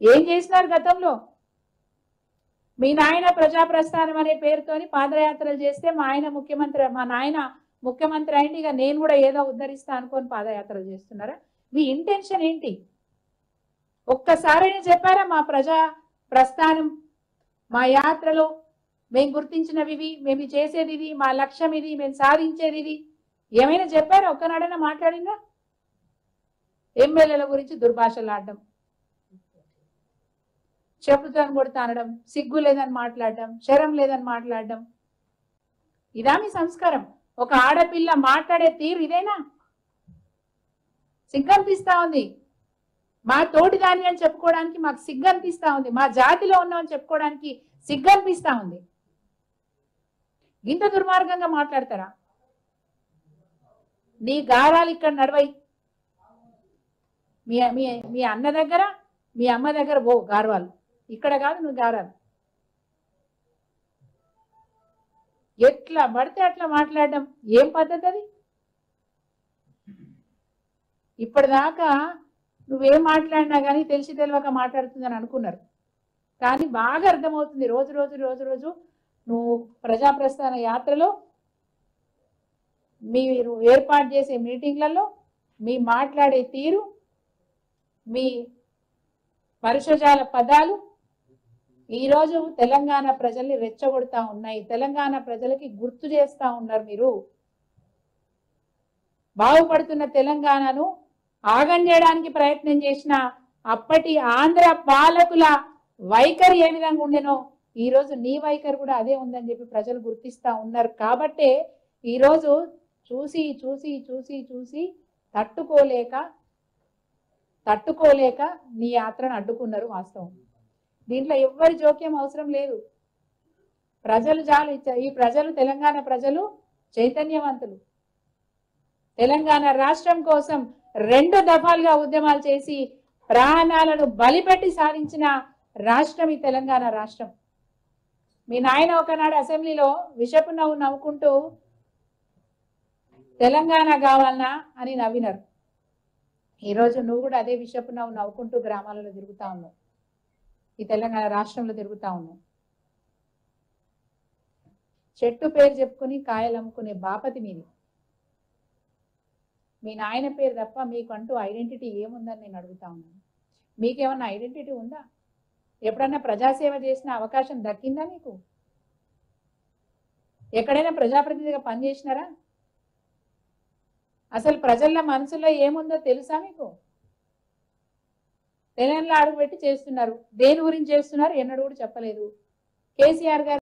ఏం చేసినారు గతంలో మీ నాయన ప్రజాప్రస్థానం అనే పేరుతోని పాదయాత్రలు చేస్తే మా ఆయన ముఖ్యమంత్రి మా నాయన ముఖ్యమంత్రి అయింది ఇక నేను కూడా ఏదో ఉద్ధరిస్తా అనుకొని పాదయాత్రలు చేస్తున్నారా మీ ఇంటెన్షన్ ఏంటి ఒక్కసారైనా చెప్పారా మా ప్రజా ప్రస్థానం మా యాత్రలో మేము గుర్తించినవి ఇవి మేము చేసేది ఇది మా లక్ష్యం ఇది మేము సాధించేది ఇది ఏమైనా చెప్పారా ఒక్కనాడైనా మాట్లాడిందా ఎమ్మెల్యేల గురించి దుర్భాషలాడడం చెప్పుతో కొడుతా అనడం సిగ్గు లేదని మాట్లాడడం శరం లేదని మాట్లాడడం ఇదా మీ సంస్కారం ఒక ఆడపిల్ల మాట్లాడే తీరు ఇదేనా సిగ్గు అనిపిస్తా ఉంది మా తోటి దాని అని చెప్పుకోవడానికి మాకు సిగ్గు అనిపిస్తా ఉంది మా జాతిలో ఉన్నామని చెప్పుకోవడానికి సిగ్గు అనిపిస్తా ఉంది ఇంత దుర్మార్గంగా మాట్లాడతారా నీ గారాలు ఇక్కడ నడవై మీ మీ మీ అన్న దగ్గర మీ అమ్మ దగ్గర ఓ గార్వాలు ఇక్కడ కాదు నువ్వు గారాలు ఎట్లా పడితే అట్లా మాట్లాడడం ఏం పద్ధతి అది ఇప్పటిదాకా నువ్వేం మాట్లాడినా కానీ తెలిసి తెలియక మాట్లాడుతుందని అనుకున్నారు కానీ బాగా అర్థమవుతుంది రోజు రోజు రోజు రోజు నువ్వు ప్రజాప్రస్థాన యాత్రలో మీరు ఏర్పాటు చేసే మీటింగ్లలో మీ మాట్లాడే తీరు మీ పరుషజాల పదాలు ఈరోజు తెలంగాణ ప్రజల్ని రెచ్చగొడతా ఉన్నాయి తెలంగాణ ప్రజలకి గుర్తు చేస్తా ఉన్నారు మీరు బాగుపడుతున్న తెలంగాణను ఆగం చేయడానికి ప్రయత్నం చేసిన అప్పటి ఆంధ్ర పాలకుల వైఖరి ఏ విధంగా ఉండెనో ఈ రోజు నీ వైఖరి కూడా అదే ఉందని చెప్పి ప్రజలు గుర్తిస్తా ఉన్నారు కాబట్టే ఈరోజు చూసి చూసి చూసి చూసి తట్టుకోలేక తట్టుకోలేక నీ యాత్రను అడ్డుకున్నారు వాస్తవం దీంట్లో ఎవ్వరి జోక్యం అవసరం లేదు ప్రజలు చాలు ఇచ్చ- ఈ ప్రజలు తెలంగాణ ప్రజలు చైతన్యవంతులు తెలంగాణ రాష్ట్రం కోసం రెండు దఫాలుగా ఉద్యమాలు చేసి ప్రాణాలను బలిపెట్టి సాధించిన రాష్ట్రం ఈ తెలంగాణ రాష్ట్రం మీ నాయన ఒకనాడు అసెంబ్లీలో విషపు నవ్వు నవ్వుకుంటూ తెలంగాణ కావాలనా అని నవ్వినారు ఈరోజు నువ్వు కూడా అదే విషపు నవ్వు నవ్వుకుంటూ గ్రామాలలో తిరుగుతా ఉన్నావు ఈ తెలంగాణ రాష్ట్రంలో తిరుగుతా ఉన్నావు చెట్టు పేరు చెప్పుకుని కాయలు అమ్ముకునే బాపతి మీది మీ నాయన పేరు తప్ప మీకంటూ ఐడెంటిటీ ఏముందని నేను అడుగుతా ఉన్నాను మీకేమన్నా ఐడెంటిటీ ఉందా ఎప్పుడన్నా ప్రజాసేవ చేసిన అవకాశం దక్కిందా మీకు ఎక్కడైనా ప్రజాప్రతినిధిగా పనిచేసినారా అసలు ప్రజల మనసులో ఏముందో తెలుసా మీకు తెలంగాణ అడుగు పెట్టి చేస్తున్నారు దేని గురించి చేస్తున్నారు ఎన్నడూ కూడా చెప్పలేదు కేసీఆర్ గారు